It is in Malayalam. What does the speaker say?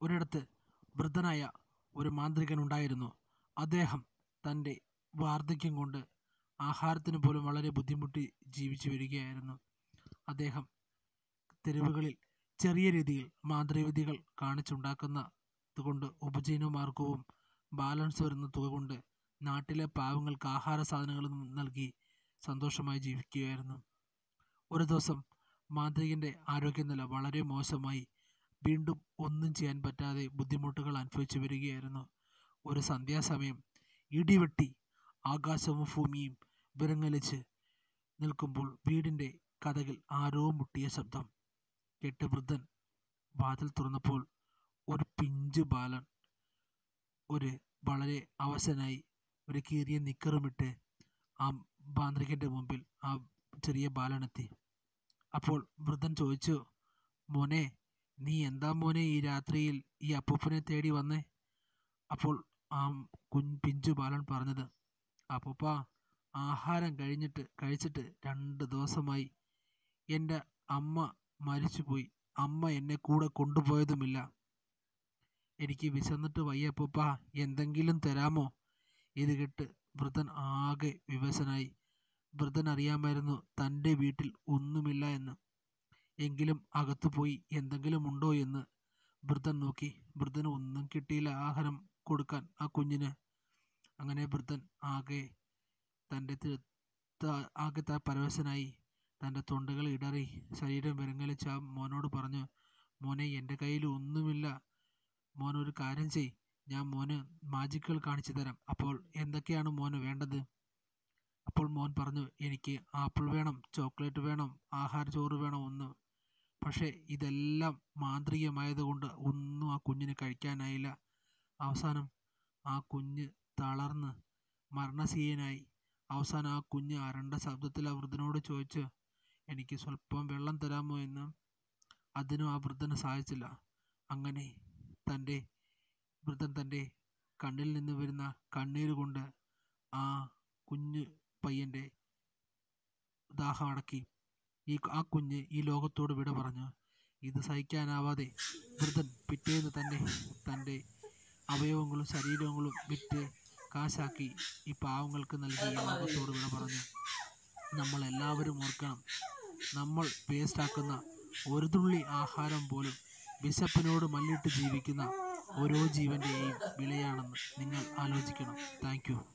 ഒരിടത്ത് വൃദ്ധനായ ഒരു മാന്ത്രികൻ ഉണ്ടായിരുന്നു അദ്ദേഹം തൻ്റെ വാർദ്ധക്യം കൊണ്ട് ആഹാരത്തിന് പോലും വളരെ ബുദ്ധിമുട്ടി ജീവിച്ചു വരികയായിരുന്നു അദ്ദേഹം തെരുവുകളിൽ ചെറിയ രീതിയിൽ മാന്ത്രികവിദ്യകൾ കാണിച്ചുണ്ടാക്കുന്നത് കൊണ്ട് ഉപജീവനമാർഗവും ബാലൻസ് വരുന്ന തുക കൊണ്ട് നാട്ടിലെ പാവങ്ങൾക്ക് ആഹാര സാധനങ്ങൾ നൽകി സന്തോഷമായി ജീവിക്കുകയായിരുന്നു ഒരു ദിവസം മാന്ത്രികൻ്റെ ആരോഗ്യനില വളരെ മോശമായി വീണ്ടും ഒന്നും ചെയ്യാൻ പറ്റാതെ ബുദ്ധിമുട്ടുകൾ അനുഭവിച്ചു വരികയായിരുന്നു ഒരു സന്ധ്യാസമയം ഇടിവെട്ടി ആകാശവും ഭൂമിയും വിറങ്ങലിച്ച് നിൽക്കുമ്പോൾ വീടിൻ്റെ കഥകിൽ ആരോ മുട്ടിയ ശബ്ദം കേട്ട് വൃദ്ധൻ വാതിൽ തുറന്നപ്പോൾ ഒരു പിഞ്ചു ബാലൻ ഒരു വളരെ അവശനായി ഒരു കീറിയ നിക്കറുമിട്ട് ആ മാന്ത്രികൻ്റെ മുമ്പിൽ ആ ചെറിയ ബാലനെത്തി അപ്പോൾ വൃദ്ധൻ ചോദിച്ചു മോനെ നീ എന്താ മോനെ ഈ രാത്രിയിൽ ഈ അപ്പൂപ്പനെ തേടി വന്നേ അപ്പോൾ ആ കുഞ്ഞ് പിഞ്ചു ബാലൻ പറഞ്ഞത് അപ്പൂപ്പ ആഹാരം കഴിഞ്ഞിട്ട് കഴിച്ചിട്ട് രണ്ട് ദിവസമായി എൻ്റെ അമ്മ മരിച്ചുപോയി അമ്മ എന്നെ കൂടെ കൊണ്ടുപോയതുമില്ല എനിക്ക് വിശന്നിട്ട് വയ്യപ്പൂപ്പ എന്തെങ്കിലും തരാമോ ഇത് കേട്ട് വൃദ്ധൻ ആകെ വിവശനായി വൃദ്ധൻ അറിയാമായിരുന്നു തൻ്റെ വീട്ടിൽ ഒന്നുമില്ല എന്ന് എങ്കിലും അകത്തു പോയി എന്തെങ്കിലും ഉണ്ടോ എന്ന് വൃദ്ധൻ നോക്കി വൃദ്ധന് ഒന്നും കിട്ടിയില്ല ആഹാരം കൊടുക്കാൻ ആ കുഞ്ഞിന് അങ്ങനെ വൃദ്ധൻ ആകെ തൻ്റെ തി- ത- ആകെ ത പരവശനായി തൻ്റെ തൊണ്ടകൾ ഇടറി ശരീരം വിറങ്ങലിച്ച് ആ മോനോട് പറഞ്ഞു മോനെ എൻ്റെ കയ്യിൽ ഒന്നുമില്ല മോൻ ഒരു കാര്യം ചെയ് ഞാൻ മോന് മാജിക്കുകൾ കാണിച്ചു തരാം അപ്പോൾ എന്തൊക്കെയാണ് മോന് വേണ്ടത് അപ്പോൾ മോൻ പറഞ്ഞു എനിക്ക് ആപ്പിൾ വേണം ചോക്ലേറ്റ് വേണം ആഹാര ചോറ് വേണം ഒന്ന് പക്ഷേ ഇതെല്ലാം മാന്ത്രികമായതുകൊണ്ട് ഒന്നും ആ കുഞ്ഞിന് കഴിക്കാനായില്ല അവസാനം ആ കുഞ്ഞ് തളർന്ന് മരണശീലനായി അവസാനം ആ കുഞ്ഞ് അരണ്ട ശബ്ദത്തിൽ ആ വൃദ്ധനോട് ചോദിച്ചു എനിക്ക് സ്വല്പം വെള്ളം തരാമോ എന്ന് അതിനും ആ വൃദ്ധന് സാധിച്ചില്ല അങ്ങനെ തൻ്റെ വൃദ്ധൻ തൻ്റെ കണ്ണിൽ നിന്ന് വരുന്ന കണ്ണീര് കൊണ്ട് ആ കുഞ്ഞ് പയ്യൻ്റെ ദാഹം അടക്കി ഈ ആ കുഞ്ഞ് ഈ ലോകത്തോട് വിട പറഞ്ഞു ഇത് സഹിക്കാനാവാതെ വൃദ്ധൻ പിറ്റേന്ന് തന്നെ തൻ്റെ അവയവങ്ങളും ശരീരങ്ങളും വിറ്റ് കാശാക്കി ഈ പാവങ്ങൾക്ക് നൽകി ഈ ലോകത്തോട് വിട പറഞ്ഞു നമ്മൾ എല്ലാവരും ഓർക്കണം നമ്മൾ വേസ്റ്റാക്കുന്ന ഒരു തുള്ളി ആഹാരം പോലും വിശപ്പിനോട് മല്ലിട്ട് ജീവിക്കുന്ന ഓരോ ജീവൻ്റെയും വിലയാണെന്ന് നിങ്ങൾ ആലോചിക്കണം താങ്ക് യു